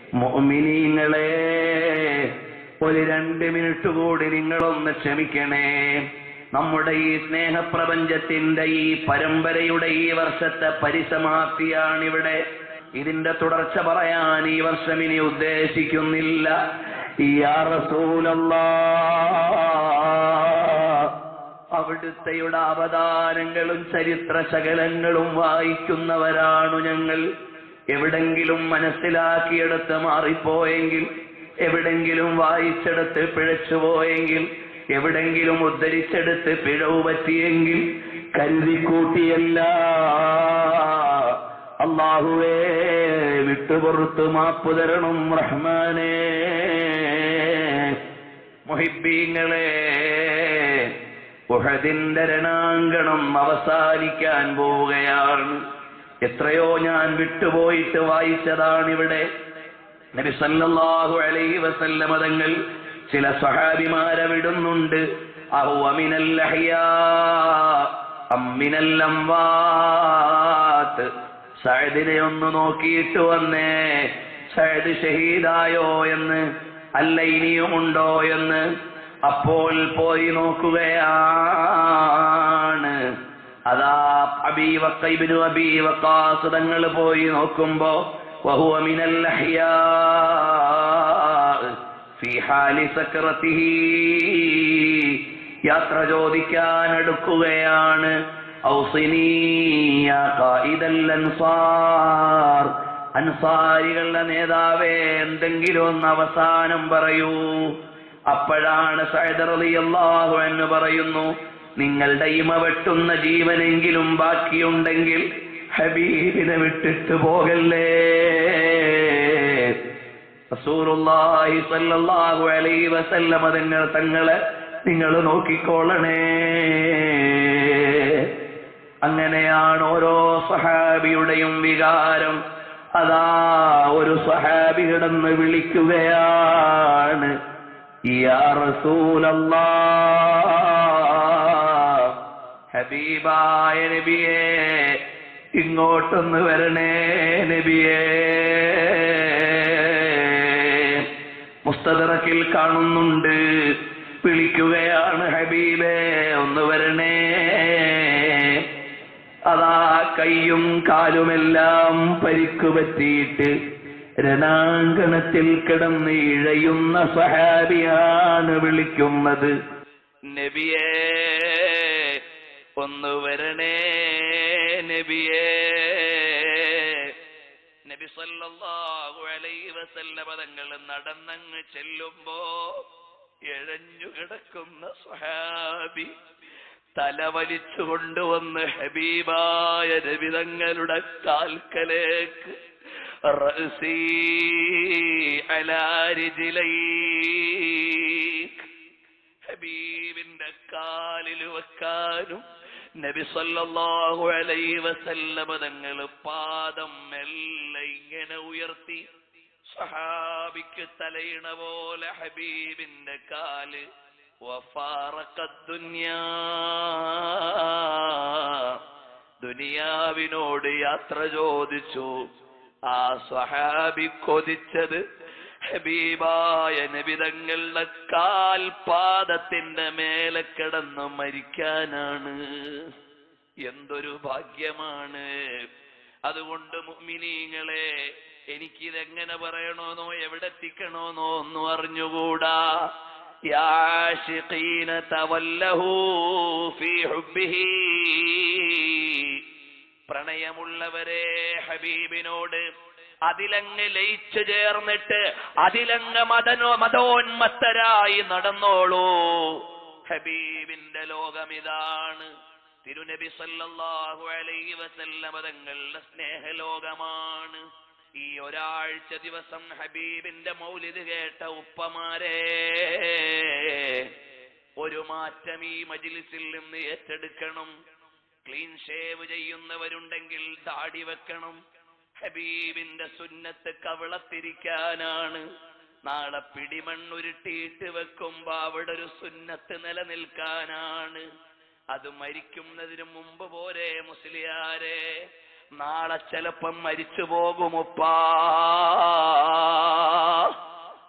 മോമിനീങ്ങളെ ഒരു രണ്ട് മിനിറ്റ് കൂടി നിങ്ങളൊന്ന് ക്ഷമിക്കണേ നമ്മുടെ ഈ സ്നേഹപ്രപഞ്ചത്തിന്റെ ഈ പരമ്പരയുടെ ഈ വർഷത്തെ പരിസമാപ്തിയാണിവിടെ ഇതിന്റെ തുടർച്ച പറയാൻ ഈ വർഷം ഇനി ഉദ്ദേശിക്കുന്നില്ല യാ റസൂലല്ലാ അവിടുത്തെയുടെ അവതാരങ്ങളും ചരിത്ര ശകലങ്ങളും വായിക്കുന്നവരാണു ഞങ്ങൾ എവിടെങ്കിലും മനസ്സിലാക്കിയെടുത്ത് മാറിപ്പോയെങ്കിൽ എവിടെങ്കിലും വായിച്ചെടുത്ത് പിഴച്ചുപോയെങ്കിൽ എവിടെങ്കിലും ഉദ്ധരിച്ചെടുത്ത് പിഴവ് പറ്റിയെങ്കിൽ കരുതിക്കൂട്ടിയല്ല അള്ളാഹുവേ വിട്ടുപുറത്ത് മാപ്പ് തരണം റഹ്മാനേ മുഹിബീങ്ങളെ ഉഹദിന്റെ രണാങ്കണം അവസാനിക്കാൻ പോവുകയാണ് എത്രയോ ഞാൻ വിട്ടുപോയിട്ട് വായിച്ചതാണിവിടെ നബി സല്ലല്ലാഹു അലൈഹി വസല്ലമ തങ്ങൾ ചില സഹാബിമാരെ വിടുന്നുണ്ട് അഹുവ മിനൽ അഹ്യാ അം മിനൽ അംവാത്ത് സഅദിനെ ഒന്ന് നോക്കിയിട്ട് വന്നേ സഅദ് ഷഹീദായോ എന്ന് അല്ല ഇനിയുമുണ്ടോ എന്ന് അപ്പോൾ പോയി നോക്കുകയാണ് അതാ അബീവക്കൈബിനു അബീവക്കാസ് തങ്ങൾ പോയി നോക്കുമ്പോ വഹുവ മിനൽ അഹ്യാ ഫീ ഹാലി സക്രതിഹി യാത്ര ചോദിക്കാൻ അടുക്കുകയാണ് ഔസിനീ യാ ഖായിദൽ അൻസാർ അൻസാരികളുടെ നേതാവേ എന്തെങ്കിലും ഒന്ന് അവസാനം പറയൂ അപ്പോഴാണ് സൈദറിയാഹു എന്ന് പറയുന്നു നിങ്ങളുടെ ഇമ വെട്ടുന്ന ജീവനെങ്കിലും ബാക്കിയുണ്ടെങ്കിൽ ഹബീബിനെ വിട്ടിട്ട് പോകല്ലേ റസൂലുള്ളാഹി സ്വല്ലല്ലാഹു അലൈഹി വസല്ലമ തങ്ങൾ തങ്ങളെ നിങ്ങൾ നോക്കിക്കോളണേ അങ്ങനെയാണ് ഓരോ സഹാബിയുടെയും വികാരം അതാ ഒരു സഹാബി കിടന്ന് വിളിക്കുകയാണ് യാ റസൂലല്ലാ ഹബീബായ നബിയേ ഇങ്ങോട്ടൊന്ന് വരണേ നബിയേ മുസ്തദറക്കിൽ കാണുന്നുണ്ട് വിളിക്കുകയാണ് ഹബീബേ ഒന്ന് വരണേ അതാ കൈയും കാലുമെല്ലാം പരിക്കു പറ്റിയിട്ട് രണാങ്കണത്തിൽ കിടന്ന് ഇഴയുന്ന സഹാബിയാണ് വിളിക്കുന്നത് നബിയേ ഒന്ന് വരണേ നബിയേ നബി സല്ലല്ലാഹു അലൈഹി വസല്ലമ തങ്ങൾ നടന്നങ്ങ് ചെല്ലുമ്പോ എഴഞ്ഞു കിടക്കുന്ന സ്വഹാബി തല വലിച്ചു കൊണ്ടുവന്ന് ഹബീബായ രവിതങ്ങളുടെ കാൽക്കലേക്ക് റഅസീ അലാ റിജ്ലൈക് ഹബീബിന്റെ കാലിൽ വെക്കാനും നബി സല്ലല്ലാഹു അലൈഹി വസല്ലമ തങ്ങൾ പാദം മെല്ലെ ഇങ്ങനെ ഉയർത്തി സഹാബിക്ക് തലയിണ പോലെ ഹബീബിന്റെ കാല് വഫാറഖദ് ദുനിയാ ദുനിയാവിനോട് യാത്ര ചോദിച്ചു ആ സ്വഹാബി കൊതിച്ചത് ഹബീബായ നബിതങ്ങളുടെ കാൽപാദത്തിന്റെ മേലെ കിടന്ന് മരിക്കാനാണ് എന്തൊരു ഭാഗ്യമാണ് അതുകൊണ്ട് മുഅ്മിനീങ്ങളെ എനിക്കിതെങ്ങനെ പറയണോന്നോ എവിടെ എത്തിക്കണോന്നോ ഒന്നും അറിഞ്ഞുകൂടാ യാ ആശിഖീന തവല്ലഹൂ ഫീ ഹുബ്ബിഹി പ്രണയമുള്ളവരെ ഹബീബിനോട് അതിലങ്ങ് ലയിച്ചു ചേർന്നിട്ട് അതിലങ്ങ് മതനോ മതോന്മത്തരായി നടന്നോളൂ ഹബീബിന്റെ ലോകമിതാണ് തിരുനബി സല്ലല്ലാഹു അലൈഹി വസല്ലമ തങ്ങളുടെ സ്നേഹലോകമാണ് ഈ ഒരാഴ്ച ദിവസം ഹബീബിന്റെ മൗലിദ് കേട്ട ഉപ്പമാരെ ഒരു മാറ്റം ഈ മജിലിസിൽ നിന്ന് ഏറ്റെടുക്കണം ക്ലീൻ ഷേവ് ചെയ്യുന്നവരുണ്ടെങ്കിൽ താടി വെക്കണം ഹബീബിന്റെ സുന്നത്ത് കവിളത്തിരിക്കാനാണ് നാളെ പിടിമണ്ണുരുട്ടിയിട്ട് വെക്കുമ്പോ അവിടെ ഒരു സുന്നത്ത് നിലനിൽക്കാനാണ് അത് മരിക്കുന്നതിന് മുമ്പ് പോരെ മുസ്ലിയാരെ നാളെ ചിലപ്പം മരിച്ചു പോകുമുപ്പാ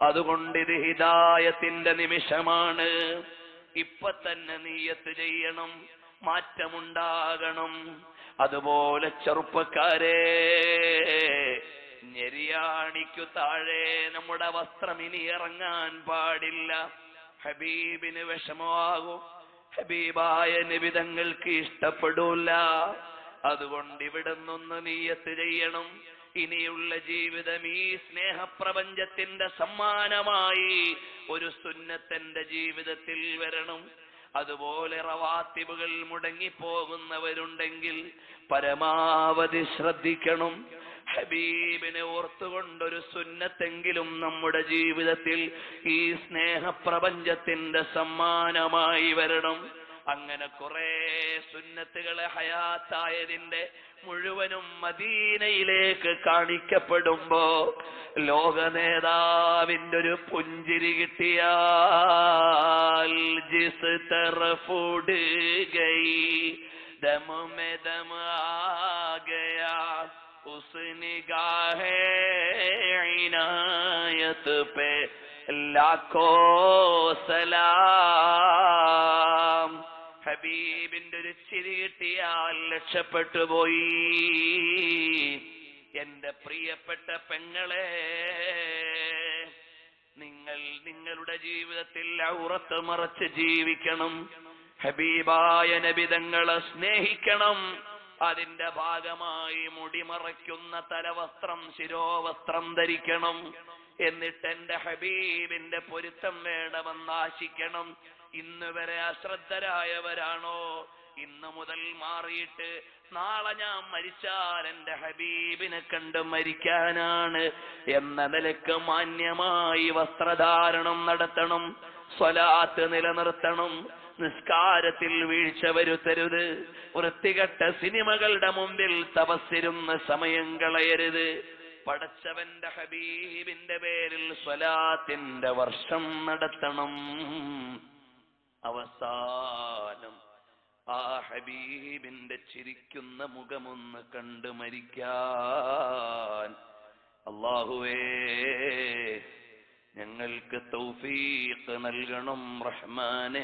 അതുകൊണ്ട് ഇത് ഹിദായത്തിന്റെ നിമിഷമാണ് ഇപ്പൊ തന്നെ നീയത്ത് ചെയ്യണം മാറ്റമുണ്ടാകണം അതുപോലെ ചെറുപ്പക്കാരെ ഞെരിയാണിക്കു താഴെ നമ്മുടെ വസ്ത്രം ഇനി ഇറങ്ങാൻ പാടില്ല ഹബീബിന് വിഷമമാകും ഹബീബായ നിബിതങ്ങൾക്ക് ഇഷ്ടപ്പെടൂല അതുകൊണ്ട് ഇവിടെ നിന്നൊന്ന് നീയത്ത് ചെയ്യണം ഇനിയുള്ള ജീവിതം ഈ സ്നേഹപ്രപഞ്ചത്തിന്റെ സമ്മാനമായി ഒരു സുന്നത്തന്റെ ജീവിതത്തിൽ വരണം അതുപോലെ റവാത്തിബുകൾ മുടങ്ങിപ്പോകുന്നവരുണ്ടെങ്കിൽ പരമാവധി ശ്രദ്ധിക്കണം ഹബീബിനെ ഓർത്തുകൊണ്ടൊരു സുന്നത്തെങ്കിലും നമ്മുടെ ജീവിതത്തിൽ ഈ സ്നേഹപ്രപഞ്ചത്തിന്റെ സമ്മാനമായി വരണം അങ്ങനെ കുറെ സുന്നത്തുകളെ ഹയാത്തായതിന്റെ മുഴുവനും മദീനയിലേക്ക് കാണിക്കപ്പെടുമ്പോ ലോക നേതാവിന്റെ ഒരു പുഞ്ചിരി കിട്ടിയാൽ ജിസ് തറഫുട് ഗൈ ദം മേ ദം ആ ഗയാ उस निगाह इनायत पे लाखों സലാം ഹബീബിന്റെ ഒരു ചിരി കിട്ടിയാൽ രക്ഷപ്പെട്ടു പോയി എന്റെ പ്രിയപ്പെട്ട പെങ്ങളെ നിങ്ങൾ നിങ്ങളുടെ ജീവിതത്തിൽ ഔറത്ത് മറച്ച് ജീവിക്കണം ഹബീബായ നബിതങ്ങളെ സ്നേഹിക്കണം അതിന്റെ ഭാഗമായി മുടിമറയ്ക്കുന്ന തലവസ്ത്രം ശിരോവസ്ത്രം ധരിക്കണം എന്നിട്ട് എന്റെ ഹബീബിന്റെ പൊരുത്തം വേണമെന്ന് ആശിക്കണം ഇന്ന് വരെ അശ്രദ്ധരായവരാണോ ഇന്ന് മുതൽ മാറിയിട്ട് നാളെ ഞാൻ മരിച്ചാൽ എന്റെ ഹബീബിനെ കണ്ട് മരിക്കാനാണ് എന്ന നിലക്ക് മാന്യമായി വസ്ത്രധാരണം നടത്തണം സ്വലാത്ത് നിലനിർത്തണം നിസ്കാരത്തിൽ വീഴ്ച വരുത്തരുത് വൃത്തികെട്ട സിനിമകളുടെ മുമ്പിൽ തപസ്സിരുന്ന് സമയം കളയരുത് പടച്ചവന്റെ ഹബീബിന്റെ പേരിൽ സ്വലാത്തിന്റെ വർഷം നടത്തണം അവസാനം ആ ഹബീബിന്റെ ചിരിക്കുന്ന മുഖമൊന്ന് കണ്ട് മരിക്കാൻ അള്ളാഹുവേ ഞങ്ങൾക്ക് തൗഫീഖ് നൽകണം റഹ്മാനെ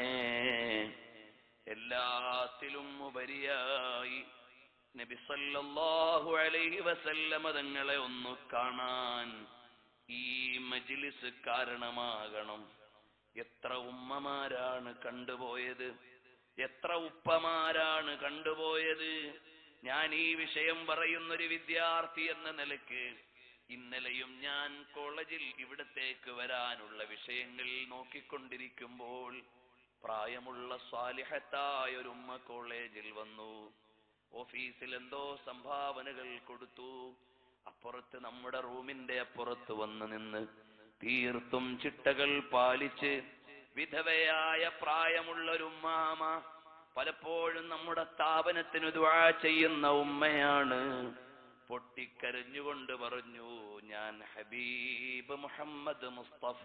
എല്ലാത്തിലും ഉപരിയായി നബി സല്ലല്ലാഹു അലൈഹി വസല്ലമ തങ്ങളെ ഒന്ന് കാണാൻ ഈ മജ്ലിസ് കാരണമാകണം എത്ര ഉമ്മമാരാണ് കണ്ടുപോയത് എത്ര ഉപ്പമാരാണ് കണ്ടുപോയത് ഞാൻ ഈ വിഷയം പറയുന്നൊരു വിദ്യാർത്ഥി എന്ന നിലയ്ക്ക് ഇന്നലെയും ഞാൻ കോളേജിൽ ഇവിടത്തേക്ക് വരാനുള്ള വിഷയങ്ങൾ നോക്കിക്കൊണ്ടിരിക്കുമ്പോൾ പ്രായമുള്ള സ്വാലിഹത്തായ ഒരു ഉമ്മ കോളേജിൽ വന്നു ഓഫീസിൽ എന്തോ സംഭാവനകൾ കൊടുത്തു അപ്പുറത്ത് നമ്മുടെ റൂമിന്റെ അപ്പുറത്ത് വന്ന് നിന്ന് തീർത്തും ചിട്ടകൾ പാലിച്ച് വിധവയായ പ്രായമുള്ള ഒരു ഉമ്മാമ പലപ്പോഴും നമ്മുടെ സ്ഥാപനത്തിന് ദ്വാ ചെയ്യുന്ന ഉമ്മയാണ് പൊട്ടിക്കരഞ്ഞുകൊണ്ട് പറഞ്ഞു ഞാൻ ഹബീബ് മുഹമ്മദ് മുസ്തഫ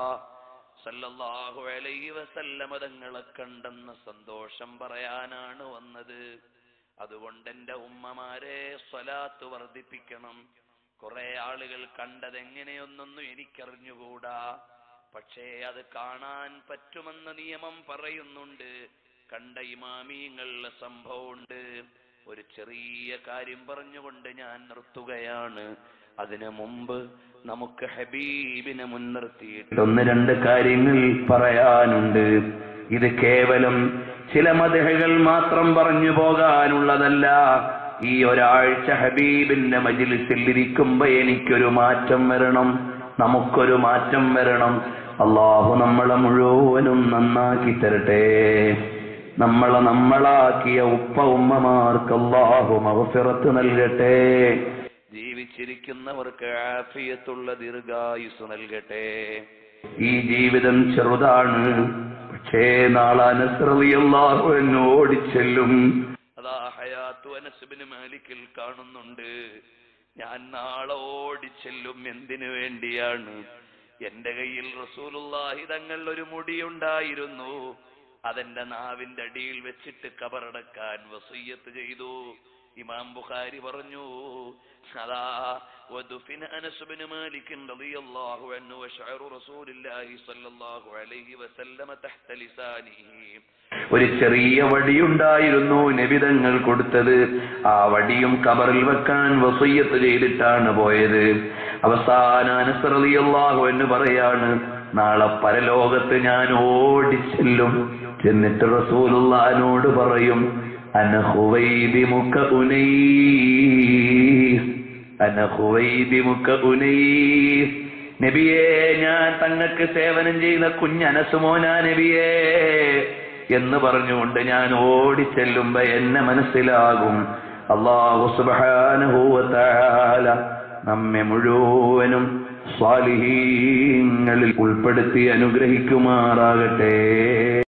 സല്ലല്ലാഹു അലൈഹി വസല്ലമ തങ്ങളെ കണ്ടെന്ന സന്തോഷം പറയാനാണ് വന്നത് അതുകൊണ്ട് എന്റെ ഉമ്മമാരെ സ്വലാത്ത് വർദ്ധിപ്പിക്കണം കുറെ ആളുകൾ കണ്ടതെങ്ങനെയൊന്നൊന്നും എനിക്കറിഞ്ഞുകൂടാ പക്ഷേ അത് കാണാൻ പറ്റുമെന്ന നിയമം പറയുന്നുണ്ട് കണ്ട ഇമാമീങ്ങളുടെ സംഭവമുണ്ട് ഒരു ചെറിയ കാര്യം പറഞ്ഞുകൊണ്ട് ഞാൻ നിർത്തുകയാണ് അതിനു മുമ്പ് നമുക്ക് ഹബീബിനെ മുൻനിർത്തിയിട്ട് ഒന്ന് രണ്ട് കാര്യങ്ങൾ പറയാനുണ്ട് ഇത് കേവലം ചില മതഹകൾ മാത്രം പറഞ്ഞു പോകാനുള്ളതല്ല ഈ ഒരാഴ്ച ഹബീബിന്റെ മജിലിസിൽ ഇരിക്കുമ്പോ എനിക്കൊരു മാറ്റം വരണം നമുക്കൊരു മാറ്റം വരണം അള്ളാഹു നമ്മളെ മുഴുവനും നന്നാക്കി തരട്ടെ നമ്മളെ നമ്മളാക്കിയ ഉപ്പ ഉമ്മമാർക്ക് അള്ളാഹു മഹഫിറത്ത് നൽകട്ടെ ജീവിച്ചിരിക്കുന്നവർക്ക് ആഫിയത്തുള്ള ദീർഘായുസ് നൽകട്ടെ ഈ ജീവിതം ചെറുതാണ് പക്ഷേ നാളെ അനസ്രവിയല്ലാഹു എന്ന് ഓടിച്ചെല്ലും അതാ ഹയാത്തു അനസുബിന് മാലിക്കിൽ കാണുന്നുണ്ട് ഞാൻ നാളെ ഓടിച്ചെല്ലും എന്തിനു വേണ്ടിയാണ് എന്റെ കയ്യിൽ റസൂലുള്ളാഹി തങ്ങൾ ഒരു മുടിയുണ്ടായിരുന്നു അതെന്റെ നാവിന്റെ അടിയിൽ വെച്ചിട്ട് കബറടക്കാൻ വസയ്യത്ത് ചെയ്തു ഇമാം ബുഖാരി പറഞ്ഞു അതാ ودفن أنس بن مالك رضي الله عنه وشعر رسول الله صلى الله عليه وسلم تحت لسانه ഒരു ചെറിയ വടിയുണ്ടായിരുന്നു നബിതങ്ങൾ കൊടുത്തത് ആ വടിയും കബറിൽ വെക്കാൻ വസയ്യത്ത് ചെയ്തിട്ടാണ് പോയത് അവസാന അനസറിയാഹു എന്ന് പറയാണ് നാളെ പരലോകത്ത് ഞാൻ ഓടിച്ചെല്ലും ചെന്നിട്ട് റസൂലുള്ളാനോട് പറയും അനഹുവൈബി മുഖ ഉനൈസ് അനഹുവൈബി മുഖ ഉനൈസ് നബിയെ ഞാൻ തങ്ങൾക്ക് സേവനം ചെയ്ത കുഞ്ഞനസുമോനാ നബിയേ എന്ന് പറഞ്ഞുകൊണ്ട് ഞാൻ ഓടിച്ചെല്ലുമ്പോ എന്നെ മനസ്സിലാകും അള്ളാഹു സുബാനുഭൂവത്താല നമ്മെ മുഴുവനും സ്വാലിഹീങ്ങളിൽ ഉൾപ്പെടുത്തി അനുഗ്രഹിക്കുമാറാകട്ടെ